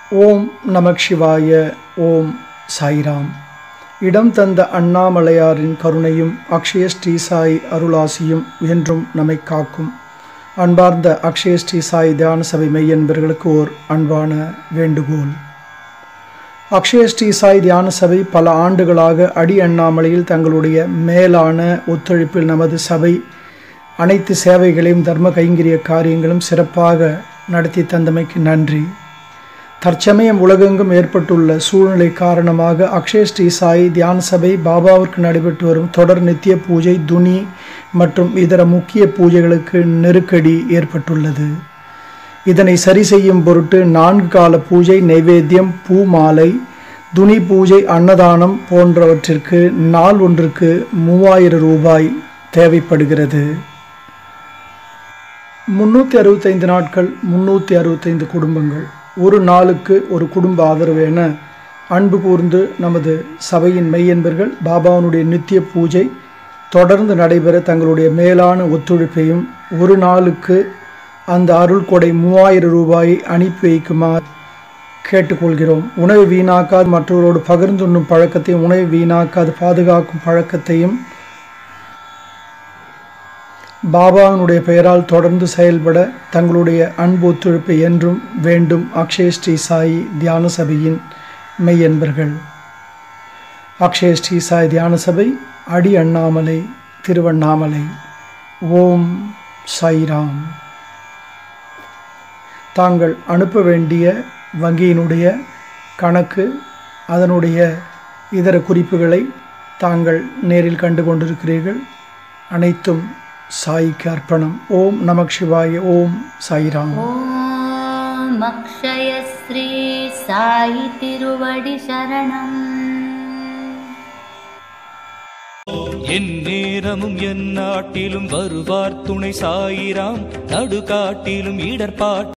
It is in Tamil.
ஓம் நமக் சிவாய ஓம் சாய்ராம் இடம் தந்த அண்ணாமலையாரின் கருணையும் அக்ஷய ஸ்ரீ சாய் அருளாசியும் என்றும் நம்மை காக்கும் அன்பார்ந்த அக்ஷய ஸ்ரீ சாய் தியான சபை மெய்யன்பர்களுக்கு ஓர் அன்பான வேண்டுகோள் அக்ஷய ஸ்ரீ சாய் தியான சபை பல ஆண்டுகளாக அடி அண்ணாமலையில் தங்களுடைய மேலான ஒத்துழைப்பில் நமது சபை அனைத்து சேவைகளையும் தர்ம கைங்கரிய காரியங்களும் சிறப்பாக நடத்தி தந்தமைக்கு நன்றி தற்சமயம் உலகெங்கும் ஏற்பட்டுள்ள சூழ்நிலை காரணமாக அக்ஷய ஸ்ரீ சாய் தியான சபை பாபாவிற்கு நடைபெற்று வரும் தொடர் நித்திய பூஜை துனி மற்றும் இதர முக்கிய பூஜைகளுக்கு நெருக்கடி ஏற்பட்டுள்ளது இதனை சரி செய்யும் பொருட்டு நான்கு கால பூஜை நைவேத்தியம் பூ மாலை துனி பூஜை அன்னதானம் போன்றவற்றிற்கு நாள் ஒன்றுக்கு மூவாயிரம் ரூபாய் தேவைப்படுகிறது முன்னூற்றி அறுபத்தைந்து நாட்கள் முன்னூற்றி அறுபத்தைந்து குடும்பங்கள் ஒரு நாளுக்கு ஒரு குடும்ப ஆதரவு என அன்பு கூர்ந்து நமது சபையின் மெய்யன்பர்கள் பாபாவனுடைய நித்திய பூஜை தொடர்ந்து நடைபெற தங்களுடைய மேலான ஒத்துழைப்பையும் ஒரு நாளுக்கு அந்த அருள் கொடை மூவாயிரம் ரூபாயை அனுப்பி வைக்குமாறு கேட்டுக்கொள்கிறோம் உணவை வீணாக்காது மற்றவரோடு பகிர்ந்துண்ணும் பழக்கத்தையும் உணவை வீணாக்காது பாதுகாக்கும் பழக்கத்தையும் பாபாவினுடைய பெயரால் தொடர்ந்து செயல்பட தங்களுடைய அன்பு ஒத்துழைப்பை என்றும் வேண்டும் அக்ஷய ஸ்ரீ சாயி தியான சபையின் மெய்யன்பர்கள் அக்ஷய ஸ்ரீ சாய் தியான சபை அடி அண்ணாமலை திருவண்ணாமலை ஓம் சாய்ராம் தாங்கள் அனுப்ப வேண்டிய வங்கியினுடைய கணக்கு அதனுடைய இதர குறிப்புகளை தாங்கள் நேரில் கண்டு கொண்டிருக்கிறீர்கள் அனைத்தும் சாய்க்கு அர்ப்பணம் ஓம் நமக் சிவாய ஓம் சாய்ராம் ஓம் அக்ஷய ஸ்ரீ சாயி திருவடி சரணம் என் நேரமும் என் நாட்டிலும் வருவார் துணை சாயிராம் நடுகாட்டிலும் இடர்பாட்